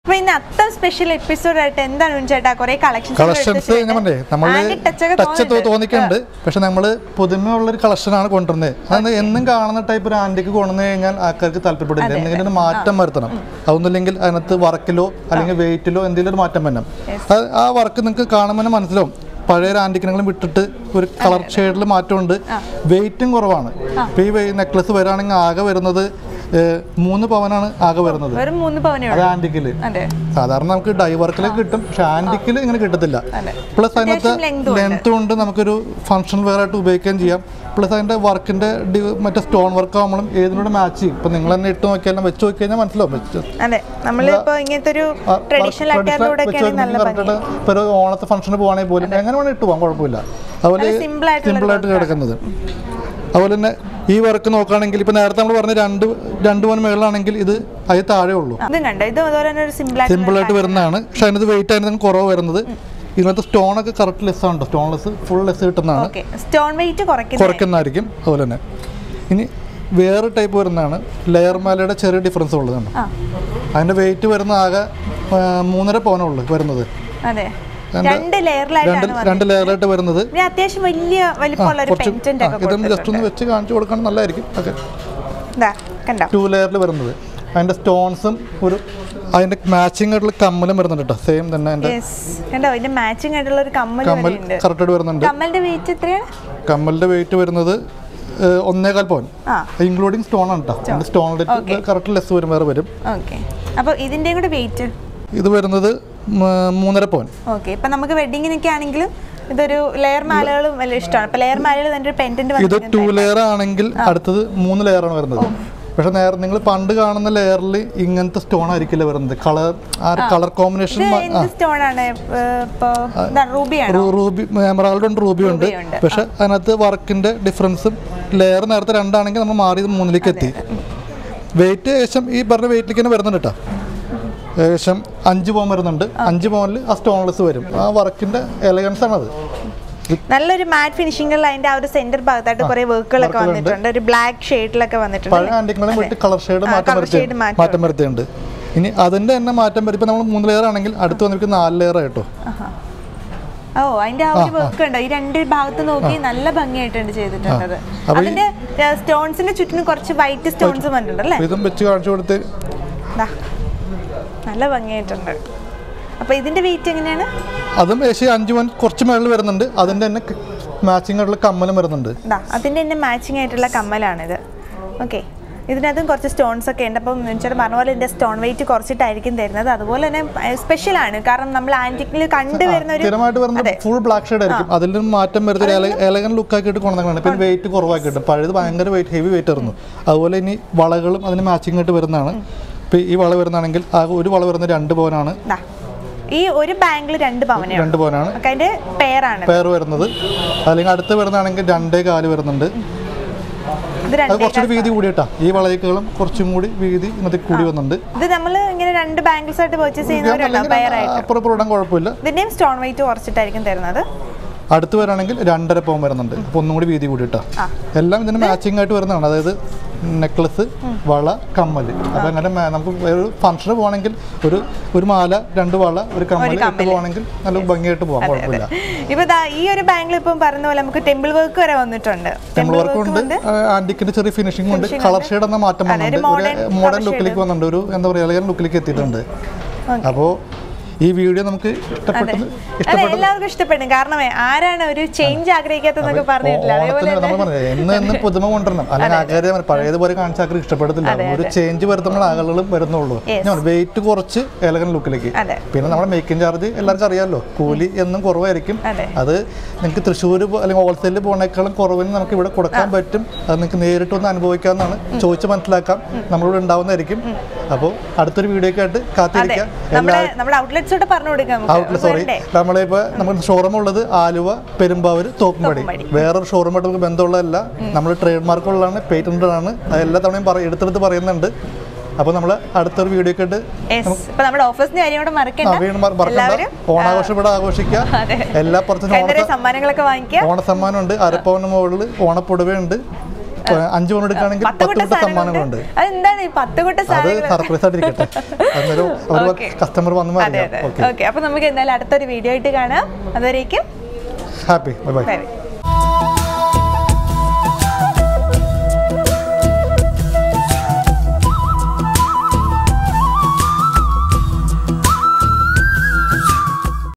അപ്പൊ ഇന്ന് അത്ര സ്പെഷ്യൽ എപ്പിസോഡ് ആയിട്ട് എന്താണ് ഉണ്ണി ചേട്ടാ കുറെ കളക്ഷൻസ് കളക്ഷൻസ് ഞാൻ പറഞ്ഞേ നമ്മള് ടച്ച് തോന്നിക്കുന്നുണ്ട് പക്ഷെ നമ്മള് പുതുമയുള്ള ഒരു കളക്ഷനാണ് കൊണ്ടുവരുന്നത് അത് എന്നും കാണുന്ന ടൈപ്പ് ഒരു ആന്റിക്ക് കൊണ്ടുവന്നു കഴിഞ്ഞാൽ ആൾക്കാർക്ക് താല്പര്യപ്പെടില്ല എന്തെങ്കിലും ഒരു മാറ്റം വരുത്തണം അതൊന്നുമില്ലെങ്കിൽ അതിനകത്ത് വർക്കിലോ അല്ലെങ്കിൽ വെയിറ്റിലോ എന്തെങ്കിലും ഒരു മാറ്റം വരണം അത് ആ വർക്ക് നിങ്ങൾക്ക് കാണുമ്പോൾ തന്നെ മനസ്സിലാവും പഴയ ഒരു ആന്റിക്കിനെങ്കിലും വിട്ടിട്ട് ഒരു കളർ ഷെയ്ഡിൽ മാറ്റമുണ്ട് വെയിറ്റും കുറവാണ് ഇപ്പൊ ഈ നെക്ലസ് വരാണെങ്കിൽ ആകെ വരുന്നത് ഏഹ്, മൂന്ന് പവനാണ് ആകെ വരുന്നത് വെറും മൂന്ന് പവനേ അത് ഉള്ളൂ ആന്റിക്കില് അതെ സാധാരണ നമുക്ക് ഡൈ വർക്കിലൊക്കെ കിട്ടും പക്ഷെ ആന്റിക്കിൽ ഇങ്ങനെ കിട്ടത്തില്ല അതെ. പ്ലസ് അതിനകത്ത് അത്യാവശ്യം length ഉണ്ട്. ലെങ്ത് കൊണ്ട് നമുക്കൊരു ഫങ്ഷൻ വെയർ ആയിട്ട് ഉപയോഗിക്കുകയും ചെയ്യാം പ്ലസ് അതിന്റെ വർക്കിന്റെ മറ്റേ സ്റ്റോൺ വർക്ക് ആകുമ്പോഴും ഏതിനോട് മാച്ച് ചെയ്യും ഇപ്പൊ നിങ്ങൾ തന്നെ ഇട്ട് നോക്കിയാൽ വെച്ച് നോക്കി കഴിഞ്ഞാൽ മനസ്സിലാവും വെച്ച് അതെ നമ്മളിപ്പോ ഇങ്ങനത്തെ ഒരു ആ, ട്രഡീഷണൽ traditional അറ്റാറിലൂടെ വെച്ച് ഒക്കെയാണെങ്കിൽ നല്ല നോക്കി ഭംഗി correct ആയിട്ട് ഇപ്പൊ ഒരു ഓണത്തെ ഫംഗ്ഷന് പോവാണെങ്കിൽ പോലും എങ്ങനെ വേണം ഇട്ട് പോകാം കുഴപ്പമില്ല അതുപോലെ നല്ല simple ആയിട്ടുള്ള സിമ്പിൾ ആയിട്ട് കിടക്കുന്നത് അതുപോലെ തന്നെ ഈ വർക്ക് നോക്കുകയാണെങ്കിൽ ഇപ്പൊ നേരത്തെ നമ്മൾ പറഞ്ഞ രണ്ട് രണ്ട് പവൻ മേളിലാണെങ്കിൽ ഇത് അതിൽ താഴെ ഉള്ളൂ ഇതും കണ്ടോ ഇത് അതുപോലെ തന്നെ ഒരു സിമ്പിൾ സിമ്പിൾ ആയിട്ട് വരുന്നതാണ് പക്ഷെ അതിനകത്ത് വെയിറ്റ് അതിനകത്ത് കുറവ് വരുന്നത് ഇതിനകത്ത് സ്റ്റോൺ ഒക്കെ കറക്റ്റ് ലെസ് ആണ് സ്റ്റോൺ ലെസ് ഫുൾ ലെസ് കിട്ടുന്നതാണ് ഓക്കെ സ്റ്റോൺ വെയിറ്റ് കുറയ്ക്കുന്നത് കുറയ്ക്കുന്നതായിരിക്കും അതുപോലെ തന്നെ ഇനി വേറെ ടൈപ്പ് വരുന്നതാണ് ലെയർ മാലയുടെ ചെറിയ ഡിഫറൻസ് ഉള്ളതാണ് ആ അതിൻ്റെ വെയിറ്റ് വരുന്ന ആകെ ആ, മൂന്നര പവനുള്ളൂ വരുന്നത് അതെ രണ്ട് രണ്ട് ലെയറിലായിട്ടാണ് രണ്ട് രണ്ട് ലെയറായിട്ട് വരുന്നത് പിന്നെ അത്യാവശ്യം വലിയ വലിപ്പമുള്ള ഒരു കുറച്ച് പെൻറ്റന്റ് ആ, ഒക്കെ ഇതൊന്ന് ജസ്റ്റ് ഒന്ന് കൊടുത്തിട്ടുണ്ട് വെച്ച് കാണിച്ചു കൊടുക്കാൻ നല്ലതായിരിക്കും ഓക്കെ ഇതാ കണ്ടോ ടു ലെയറിൽ വരുന്നത് അതിൻ്റെ സ്റ്റോൺസും ഒരു അതിൻ്റെ മാച്ചിങ് ആയിട്ടുള്ള കമ്മലും വരുന്നുണ്ട് കേട്ടോ സെയിം തന്നെ അതിൻ്റെ യെസ് കണ്ടോ ഇതിന്റെ മാച്ചിങ് ആയിട്ടുള്ള ഒരു കമ്മൽ കമ്മൽ വരെയുണ്ട് കറക്റ്റായിട്ട് വരുന്നുണ്ട് കമ്മലിന്റെ വെയിറ്റ് എത്രയാണ് കമ്മലിന്റെ വെയിറ്റ് വരുന്നത് ഏഹ്, ഒന്നേകാൽ പവൻ ആ ഇൻക്ലൂഡിങ് സ്റ്റോൺ ആണ് കേട്ടോ സ്റ്റോണിന്റെ Okay. കറക്റ്റ് ലെസ് വരും വേറെ വരും ഓക്കെ അപ്പോൾ ഇതിന്റെയും കൂടെ വെയിറ്റ് ഇത് വരുന്നത് മ- മൂന്നര പവൻ ഓക്കെ ഇപ്പൊ നമുക്ക് വെഡിങ്ങിനൊക്കെ ആണെങ്കിലും ഇതൊരു ലെയർ മാലകളും വലിയ ഇഷ്ടമാണ് ഇപ്പൊ ലെയർ മാലകൾ തന്നെ ഒരു പെൻഡന്റ് ഇത് ടു ലെയർ ആണെങ്കിൽ അടുത്തത് മൂന്ന് ലെയർ ആണ് വരുന്നത് പക്ഷെ നേരെ നിങ്ങൾ പണ്ട് കാണുന്ന ലെയറിൽ ഇങ്ങനത്തെ സ്റ്റോൺ ആയിരിക്കില്ല വരുന്നത് കളർ ആ കളർ കോമ്പിനേഷൻ ഇത് എന്ത് സ്റ്റോൺ ആണ് ഇപ്പൊ റൂബി ആണോ റൂബി എമറാൾഡ് ഉണ്ട് റൂബി ഉണ്ട് Ruby ഉണ്ട്. പക്ഷെ അതിനകത്ത് വർക്കിന്റെ ഡിഫറൻസും ലെയർ നേരത്തെ രണ്ടാണെങ്കിൽ നമ്മൾ മാറി ഇത് മൂന്നിലേക്ക് എത്തി വെയിറ്റ് ഏകദേശം ഈ പറഞ്ഞ വെയിറ്റിലേക്ക് തന്നെ വരുന്നുണ്ട് കേട്ടോ ഏകദേശം അഞ്ച് പവൻ വരുന്നുണ്ട് അഞ്ച് പവനിൽ ആ സ്റ്റോൺലെസ് വരും ആ വർക്കിന്റെ എലഗൻസ് ആണത് നല്ലൊരു മാറ്റ് ഫിനിഷിംഗിൽ അതിന്റെ ആ ഒരു സെന്റർ ഭാഗത്തായിട്ട് കുറെ വർക്കുകളൊക്കെ work ഉണ്ട്. വന്നിട്ടുണ്ട് ഒരു ബ്ലാക്ക് ഷെയ്ഡിലൊക്കെ വന്നിട്ടുണ്ട് പഴയ ആൻറ്റിങ്ങളും വിട്ട് കളർ ഷെയ്ഡ് ആ, മാറ്റം colour വരുത്തി shade മാറ്റം മാറ്റം വരുത്തിയുണ്ട് ഇനി അതിന്റെ തന്നെ മാറ്റം വരും ഇപ്പൊ നമ്മൾ മൂന്ന് ലെയർ ആണെങ്കിൽ അടുത്ത് വന്നിരിക്കും നാല് ലെയർ ആയിട്ടോ ആഹാ. ഓ അതിന്റെ ആ ഒരു വർക്ക് ഉണ്ടോ ഈ രണ്ട് ഭാഗത്ത് നോക്കി നല്ല ഭംഗിയായിട്ടുണ്ട് ചെയ്തിട്ടുള്ളത് അപ്പൊ ഈ- അതിന്റെ സ്റ്റോൺസിന്റെ ചുറ്റിനും കുറച്ച് വൈറ്റ് സ്റ്റോൺസ് വന്നിട്ടുണ്ട് അല്ലേ ഇതും വെച്ച് കാണിച്ചു കൊടുത്ത് ദാ. നല്ല ഭംഗിയായിട്ടുണ്ട് അപ്പൊ ഇതിന്റെ വെയിറ്റ് എങ്ങനെയാണ് അതും ഏകദേശം അഞ്ച് പവൻ കുറച്ച് മേളിൽ വരുന്നുണ്ട് അതിന്റെ തന്നെ മാച്ചിങ് ആയിട്ടുള്ള കമ്മലും വരുന്നുണ്ട് ദാ അതിന്റെ തന്നെ മാച്ചിങ് ആയിട്ടുള്ള കമ്മലാണിത് ഓക്കെ ഇതിനകത്തും കുറച്ച് സ്റ്റോൺസ് ഒക്കെ ഉണ്ട് അപ്പം ചേട്ടൻ പറഞ്ഞ പോലെ ഇതിന്റെ സ്റ്റോൺ വെയിറ്റ് കുറച്ചിട്ടായിരിക്കും തരുന്നത് അതുപോലെ തന്നെ സ്പെഷ്യൽ ആണ് കാരണം നമ്മൾ ആന്റിക്കിൽ കണ്ടുവരുന്ന ഒരു സ്ഥിരമായിട്ട് വരുന്നത് ഫുൾ ബ്ലാക്ക് ഷെയ്ഡ് ആയിരിക്കും അതിൽ നിന്ന് മാറ്റം വരുത്തി എലഗൻ ലുക്ക് ആക്കിയിട്ട് കൊണ്ടുവന്നാണ് പിന്നെ വെയിറ്റ് കുറവാക്കിയിട്ട് പഴയത് ഭയങ്കര വെയിറ്റ് ഹെവി വെയിറ്റ് ആയിരുന്നു അതുപോലെ ഇനി വളകളും അതിന് മാച്ചിങ് ആയിട്ട് വരുന്നതാണ് ഇപ്പം ഈ വള വരുന്നതാണെങ്കിൽ ആകെ ഒരു വള വരുന്നത് രണ്ട് പവനാണ് ദാ. ഈ ഒരു ബാങ്കിൽ രണ്ട് പവനാണ് രണ്ട് പവനാണ് ഒക്കെ അതിന്റെ പെയറാണ് പെയർ വരുന്നത് അല്ലെങ്കിൽ അടുത്ത് വരുന്നതാണെങ്കിൽ രണ്ടേ കാല് വരുന്നുണ്ട് ഇത് അത് രണ്ട് കുറച്ചുകൂടി വീതി കൂടിയിട്ടാ ഈ വളയേക്കാളും കുറച്ചും കൂടി വീതി ഇന്നത്തെ കൂടി വന്നിട്ടുണ്ട് ഇത് നമ്മൾ ഇങ്ങനെ രണ്ട് ബാങ്കിൾസ് ആയിട്ട് പർച്ചേസ് ചെയ്യുന്നവരുണ്ടോ അല്ലെങ്കിൽ പെയർ ആയിട്ട് അപ്പുറം ഇപ്പുറം ഇടാൻ കുഴപ്പമില്ല ഇതിന്റെയും സ്റ്റോൺ വെയിറ്റ് കുറച്ചിട്ടായിരിക്കും തരുന്നത് അടുത്ത് വരാണെങ്കിൽ രണ്ടര പവൻ വരുന്നുണ്ട് അപ്പോൾ ഒന്നും കൂടി വീതി കൂടിയിട്ടാ ആ. എല്ലാം ഇതിന് മാച്ചിങ് ആയിട്ട് വരുന്നതാണ് അതായത് നെക്ലസ് വള കമ്മൽ അപ്പോൾ അങ്ങനെ മേ- നമുക്ക് ഒരു ഫംഗ്ഷന് പോകണമെങ്കിൽ ഒരു ഒരു മാല രണ്ട് വള ഒരു കമ്മൽ ഇട്ട് കമ്മല്. പോകണമെങ്കിൽ നല്ല ഭംഗിയായിട്ട് പോകാം കുഴപ്പമില്ല ഇപ്പൊ ദാ ഈ ഒരു ബാങ്കിൽ ഇപ്പം പറഞ്ഞ പോലെ നമുക്ക് ടെമ്പിൾ വർക്ക് വരെ വന്നിട്ടുണ്ട് ടെമ്പിൾ വർക്കും ഉണ്ട് ആന്റിക്കിന്റെ ചെറിയ ഫിനിഷിംഗ് ഉണ്ട് Finishing കളർ ഉണ്ട്. ഷെയ്ഡ് എന്ന മാറ്റം അതെ, ഒരു വന്നിട്ടുണ്ട് ഒരു modern മോഡേൺ colour ലുക്കിലേക്ക് വന്നിട്ടുണ്ട് ഒരു എന്താ പറയുക എലഗൻ ലുക്കിലേക്ക് എത്തിയിട്ടുണ്ട് അപ്പോൾ ഈ വീഡിയോ നമുക്ക് അതെ ഇഷ്ടപ്പെട്ടത് അതെ ഇഷ്ടപ്പെട്ടത് എല്ലാവർക്കും ഇഷ്ടപ്പെടും കാരണം ആരാണ് ഒരു ചേഞ്ച് ആഗ്രഹിക്കാത്തതെന്നൊക്കെ പറഞ്ഞിട്ടില്ല അതേപോലെ ഓണത്തിന് നമ്മൾ തന്നെ പറഞ്ഞത് എന്ന് എന്ന് പുതുമ കൊണ്ടുവരണം അല്ലെങ്കിൽ ആൾക്കാരെ പഴയതുപോലെ കാണിച്ച ആൾക്കാർ ഇഷ്ടപ്പെടത്തില്ല ഒരു ചേഞ്ച് വരുത്തുമ്പോൾ ആളുകളും വരുന്നുള്ളൂ Yes. ഞാൻ വെയിറ്റ് കുറച്ച് എലഗൻ ലുക്കിലേക്ക് അതെ പിന്നെ നമ്മുടെ മേക്കിംഗ് ചാർജ് എല്ലാവർക്കും അറിയാമല്ലോ കൂലി എന്നും കുറവായിരിക്കും അതെ. അത് നിങ്ങൾക്ക് തൃശ്ശൂർ അല്ലെങ്കിൽ ഹോൾസെയിൽ പോകുന്നേക്കാളും കുറവിന് നമുക്ക് ഇവിടെ കൊടുക്കാൻ പറ്റും അത് നിങ്ങൾക്ക് നേരിട്ട് ഒന്ന് അനുഭവിക്കാമെന്നാണ് ചോദിച്ച് മനസ്സിലാക്കാം നമ്മളിവിടെ ഉണ്ടാവുന്നതായിരിക്കും അപ്പോൾ അടുത്തൊരു വീഡിയോ ആയിട്ട് അതെ കാത്തിരിക്കാം നമ്മുടെ നമ്മുടെ ഔട്ട്ലെറ്റ്സോട്ട് പറഞ്ഞു കൊടുക്കാം ഔട്ട്ലെറ്റ് സോറി നമ്മളിപ്പോ നമ്മുടെ ഷോറൂം ഉള്ളത് ആലുവ പെരുമ്പാവൂർ തോപ്പുംപടി തോപ്പുംപടി. വേറൊരു ഷോറൂമായിട്ട് നമുക്ക് ബന്ധമുള്ളതല്ല നമ്മൾ ട്രേഡ് മാർക്കുള്ളതാണ് പേറ്റന്റഡ് ആണ് അത് എല്ലാ തവണയും പറ എടുത്തെടുത്ത് പറയുന്നുണ്ട് അപ്പോൾ നമ്മൾ അടുത്തൊരു വീഡിയോ ഒക്കെ ആയിട്ട് യെസ് ഇപ്പൊ നമ്മുടെ ഓഫീസിന്റെ കാര്യം കൂടെ ആ, മറക്കണ്ട വീണ്ടും മറ- മറക്കണ്ട എല്ലാവരും ഓണാഘോഷം ഇവിടെ ആഘോഷിക്കുക അതെ എല്ലാ പുറത്തും കൈനിറയെ സമ്മാനങ്ങളൊക്കെ വാങ്ങിക്കുക ഓണസമ്മാനം ഉണ്ട് അരപ്പവന് മുകളിൽ ഓണപ്പൊടുവയുണ്ട് അഞ്ച് പവൻ എടുക്കുകയാണെങ്കിൽ പത്ത് പത്ത് കൂട്ട കൂട്ട സമ്മാനങ്ങളുണ്ട് അതെന്താണ് ഈ പത്ത് കൂട്ട അത് സാധനങ്ങൾ സർപ്രൈസ് ആയിട്ടിരിക്കട്ടെ അന്നേരം അവർ Okay. കസ്റ്റമർ വന്നു അതെ അറിയാം അതെ ഓക്കെ ഓക്കെ അപ്പൊ നമുക്ക് എന്തായാലും അടുത്തൊരു വീഡിയോ ആയിട്ട് കാണാം അതുവരേക്കും happy bye bye bye by